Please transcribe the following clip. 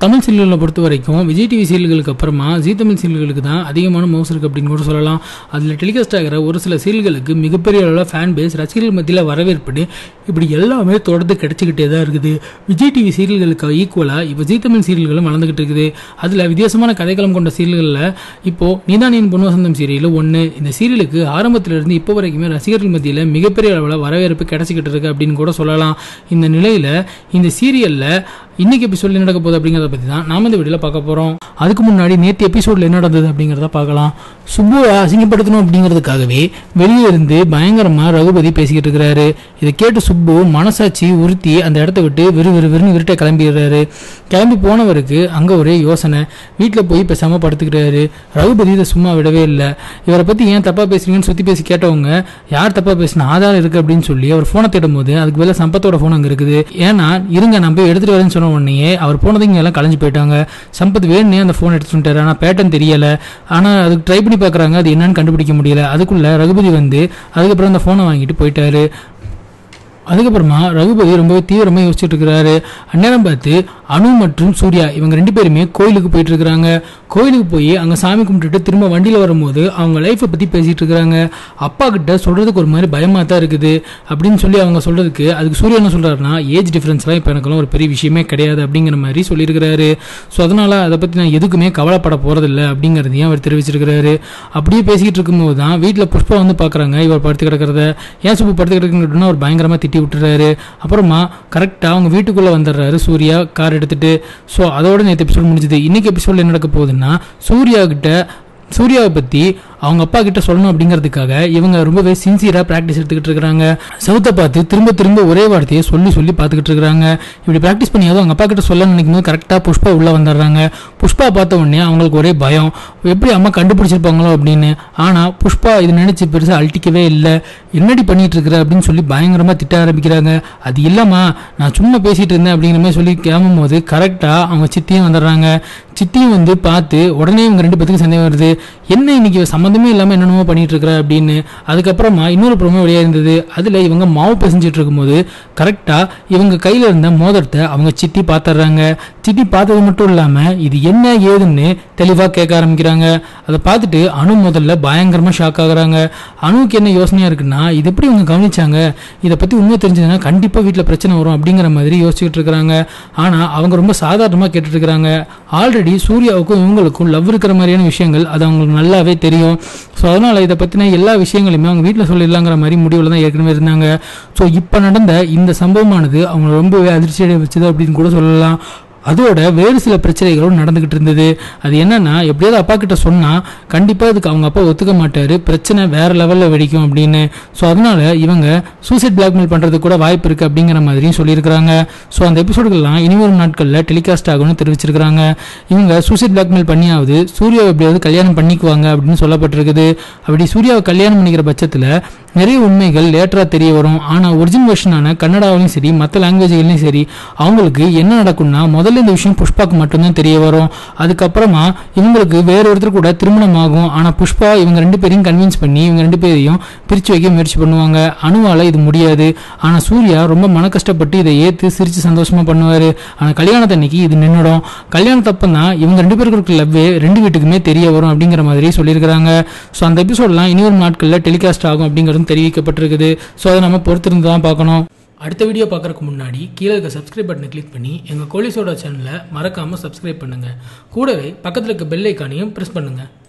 தமிழ் சீரியல்களை பொறுத்த வரைக்கும் விஜய் டிவி சீரியல்களுக்கு அப்புறமா ஜீ தமிழ் சீரியல்களுக்கு தான் அதிகமான மவுஸ் இருக்குது அப்படின்னு கூட சொல்லலாம் அதில் டெலிகாஸ்ட் ஆகிற ஒரு சில சீரியல்களுக்கு மிகப்பெரிய அளவில் ஃபேன் பேஸ் ரசிகர்கள் மத்தியில் வரவேற்பு இப்படி எல்லாமே தொடர்ந்து கிடைச்சிக்கிட்டே தான் இருக்குது விஜய் டிவி சீரியல்களுக்கு ஈக்குவலாக இப்போ ஜீ தமிழ் சீரியல்களும் வளர்ந்துக்கிட்டு இருக்குது அதில் வித்தியாசமான கதைக்களம் கொண்ட சீரியல்களில் இப்போது நீதானியின் பொன் வசந்தம் சீரியல் ஒன்று இந்த சீரியலுக்கு ஆரம்பத்திலிருந்து இப்போ வரைக்குமே ரசிகர்கள் மத்தியில் மிகப்பெரிய அளவில் வரவேற்பு கிடைச்சிக்கிட்டு இருக்கு அப்படின்னு கூட சொல்லலாம் இந்த நிலையில் இந்த சீரியலில் இன்னைக்கு எபிசோட்ல என்ன நடக்க போகுது அப்படிங்கிறத பற்றி தான் நாம இந்த வீடியோவில் பார்க்க போகிறோம் அதுக்கு முன்னாடி நேற்று எபிசோடில் என்ன நடந்தது அப்படிங்கிறத பார்க்கலாம் சுப்புவை அசிங்கப்படுத்தணும் அப்படிங்கிறதுக்காகவே வெளியே இருந்து பயங்கரமாக ரகுபதி பேசிக்கிட்டு இருக்கிறாரு இதை கேட்டு சுப்பு மனசாட்சி உறுத்தி அந்த இடத்த விட்டு விறு விறு விறுன்னு விருட்ட கிளம்பிடுறாரு கிளம்பி போனவருக்கு அங்கே ஒரே யோசனை வீட்டில் போய் பேசாமல் படுத்துக்கிறாரு ரகுபதி இதை சும்மா விடவே இல்லை இவரை பற்றி ஏன் தப்பாக பேசுறீங்கன்னு சுற்றி பேசி கேட்டவங்க யார் தப்பாக பேசின ஆதாரம் இருக்குது அப்படின்னு சொல்லி அவர் ஃபோனை தேடும் போது அதுக்கு பதிலா சம்பத்தோட ஃபோன் அங்கே இருக்குது ஏன்னா இருங்க நான் போய் எடுத்துட்டு வரேன்னு சொன்ன உடனே அவர் போனது இங்க எல்லாம் கலைஞ்சு போயிட்டாங்க சம்பத் வேணுனே அந்த ஃபோன் எடுத்துட்டு வந்துட்டாரு ஆனால் பேட்டர்ன் தெரியல ஆனால் அதுக்கு ட்ரை பண்ணி பார்க்குறாங்க அது என்னன்னு கண்டுபிடிக்க முடியல அதுக்குள்ள ரகுபதி வந்து அதுக்கப்புறம் அந்த ஃபோனை வாங்கிட்டு போயிட்டாரு அதுக்கப்புறமா ரகுபதி ரொம்பவே தீவிரமாக யோசிச்சுட்டு இருக்கிறாரு அந்நேரம் பார்த்து அனு மற்றும் சூர்யா இவங்க ரெண்டு பேருமே கோயிலுக்கு போயிட்டு இருக்கிறாங்க கோயிலுக்கு போய் அங்கே சாமி கும்பிட்டுட்டு திரும்ப வண்டியில் வரும்போது அவங்க லைஃப்பை பற்றி பேசிட்டு இருக்கிறாங்க அப்பா கிட்ட சொல்கிறதுக்கு ஒரு மாதிரி பயமாக தான் இருக்குது அப்படின்னு சொல்லி அவங்க சொல்கிறதுக்கு அதுக்கு சூர்யா என்ன சொல்கிறாருன்னா ஏஜ் டிஃப்ரென்ஸ்லாம் இப்போ எனக்கெல்லாம் ஒரு பெரிய விஷயமே கிடையாது அப்படிங்கிற மாதிரி சொல்லியிருக்கிறாரு ஸோ அதனால் அதை பற்றி நான் எதுக்குமே கவலைப்பட போகிறதில்ல அப்படிங்கிறதையும் அவர் தெரிவிச்சிருக்கிறாரு அப்படியே பேசிக்கிட்டு இருக்கும்போது தான் வீட்டில் புஷ்பா வந்து பார்க்குறாங்க இவர் படுத்து கிடக்கிறத ஏன் சுப்பு படுத்து கிடக்குன்னு அவர் பயங்கரமாக திட்டி விட்டுறாரு அப்புறமா கரெக்டாக அவங்க வீட்டுக்குள்ளே வந்துடுறாரு சூர்யா கார் எடுத்துட்டு ஸோ அதோட நேற்று எபிசோட் முடிஞ்சது இன்னைக்கு எபிசோடில் என்ன நடக்க போகுதுன்னா சூர்யா கிட்ட சூர்யாவை பற்றி அவங்க அப்பா கிட்ட சொல்லணும் அப்படிங்கிறதுக்காக இவங்க ரொம்பவே சின்சியராக ப்ராக்டிஸ் எடுத்துக்கிட்டு இருக்காங்க செவத்தை பார்த்து திரும்ப திரும்ப ஒரே வார்த்தையை சொல்லி சொல்லி பார்த்துக்கிட்டு இருக்காங்க இப்படி ப்ராக்டிஸ் பண்ணியாவது அவங்க அப்பா கிட்ட சொல்ல நினைக்கும் போது கரெக்டாக புஷ்பா உள்ளே வந்துடுறாங்க புஷ்பா பார்த்த உடனே அவங்களுக்கு ஒரே பயம் எப்படி அம்மா கண்டுபிடிச்சிருப்பாங்களோ அப்படின்னு ஆனால் புஷ்பா இது நினைச்சு பெருசாக அழட்டிக்கவே இல்லை என்னடி பண்ணிட்டு இருக்கிற அப்படின்னு சொல்லி பயங்கரமாக திட்ட ஆரம்பிக்கிறாங்க அது இல்லைம்மா நான் சும்மா பேசிட்டு இருந்தேன் அப்படிங்கிற மாதிரி சொல்லி கிளம்பும் போது கரெக்டாக அவங்க சித்தியும் வந்துடுறாங்க சித்தியும் வந்து பார்த்து உடனே இவங்க ரெண்டு பேத்துக்கும் சந்தேகம் வருது என்ன இன்னைக்கு இவ சம்மந்தமே இல்லாமல் என்னென்னமோ பண்ணிட்டு இருக்கிற அப்படின்னு அதுக்கப்புறமா இன்னொரு ப்ரோமோ வெளியாக இருந்தது அதில் இவங்க மாவு பிசைஞ்சிட்டு இருக்கும்போது கரெக்டாக இவங்க கையில் இருந்த மோதிரத்தை அவங்க சித்தி பார்த்துடுறாங்க சித்தி பார்த்தது மட்டும் இல்லாமல் இது என்ன ஏதுன்னு தெளிவாக கேட்க ஆரம்பிக்கிறாங்க அதை பார்த்துட்டு அணு முதல்ல பயங்கரமாக ஷாக் ஆகுறாங்க அணுவுக்கு என்ன யோசனையாக இருக்குன்னா இது எப்படி இவங்க கவனிச்சாங்க இதை பற்றி உண்மை தெரிஞ்சதுன்னா கண்டிப்பாக வீட்டில் பிரச்சனை வரும் அப்படிங்கிற மாதிரி யோசிச்சுட்டு இருக்கிறாங்க ஆனால் அவங்க ரொம்ப சாதாரணமாக கேட்டுட்டு இருக்கிறாங்க ஆல்ரெடி சூர்யாவுக்கும் இவங்களுக்கும் லவ் இருக்கிற மாதிரியான விஷயங்கள் அது அவங்களுக்கு நல்லாவே தெரியும் ஸோ அதனால் இதை பற்றின எல்லா விஷயங்களையுமே அவங்க வீட்டில் சொல்லிடலாங்கிற மாதிரி முடிவில் தான் ஏற்கனவே இருந்தாங்க ஸோ இப்போ நடந்த இந்த சம்பவமானது அவங்க ரொம்பவே அதிர்ச்சியடைய வச்சது அப்படின்னு கூட சொல்லலாம் அதோட வேறு சில பிரச்சனைகளும் நடந்துகிட்டு இருந்தது அது என்னன்னா எப்படியாவது அப்பா கிட்ட சொன்னா கண்டிப்பா இதுக்கு அவங்க அப்பா ஒத்துக்க மாட்டாரு பிரச்சனை வேற லெவல்ல வெடிக்கும் அப்படின்னு ஸோ அதனால இவங்க சூசைட் பிளாக்மெயில் பண்றது கூட வாய்ப்பு இருக்கு அப்படிங்கிற மாதிரியும் சொல்லியிருக்கிறாங்க ஸோ அந்த எபிசோடுகள்லாம் இனிவரும் நாட்களில் டெலிகாஸ்ட் ஆகும்னு தெரிவிச்சிருக்கிறாங்க இவங்க சூசைட் பிளாக்மெயில் பண்ணியாவது சூர்யாவை எப்படியாவது கல்யாணம் பண்ணிக்குவாங்க அப்படின்னு சொல்லப்பட்டிருக்குது அப்படி சூர்யாவை கல்யாணம் பண்ணிக்கிற பட்சத்தில் நிறைய உண்மைகள் லேட்டராக தெரிய வரும் ஆனால் ஒரிஜினல் வெர்ஷனான கன்னடாவிலையும் சரி மற்ற லாங்குவேஜ்கள்லையும் சரி அவங்களுக்கு என்ன நடக்கும்னா முதல்ல இந்த விஷயம் புஷ்பாக்கு மட்டும்தான் தெரிய வரும் அதுக்கப்புறமா இவங்களுக்கு வேற ஒருத்தர் கூட திருமணம் ஆகும் ஆனால் புஷ்பா இவங்க ரெண்டு பேரையும் கன்வின்ஸ் பண்ணி இவங்க ரெண்டு பேரையும் பிரித்து வைக்க முயற்சி பண்ணுவாங்க அணுவால் இது முடியாது ஆனால் சூர்யா ரொம்ப மன கஷ்டப்பட்டு இதை ஏற்று சிரித்து சந்தோஷமாக பண்ணுவார் ஆனால் கல்யாணத்தன்னைக்கு இது நின்றுடும் கல்யாணத்தப்பம் தான் இவங்க ரெண்டு பேருக்கு இருக்க லவ்வே ரெண்டு வீட்டுக்குமே தெரிய வரும் அப்படிங்கிற மாதிரி சொல்லியிருக்கிறாங்க ஸோ அந்த எபிசோட்லாம் இனிவரும் நாட்களில் டெலிகாஸ்ட் ஆகும் அப்படிங்கிறதும் தெரிவிக்கப்பட்டிருக்குது ஸோ அதை நம்ம பொறுத்திருந்து தான் பார்க்கணும் அடுத்த வீடியோ பார்க்கறதுக்கு முன்னாடி கீழே இருக்க சப்ஸ்கிரைப் பட்டனை கிளிக் பண்ணி எங்கள் கோலிசோட சேனலை மறக்காமல் சப்ஸ்கிரைப் பண்ணுங்கள் கூடவே பக்கத்தில் இருக்க பெல் ஐக்கானையும் ப்ரெஸ் பண்ணுங்கள்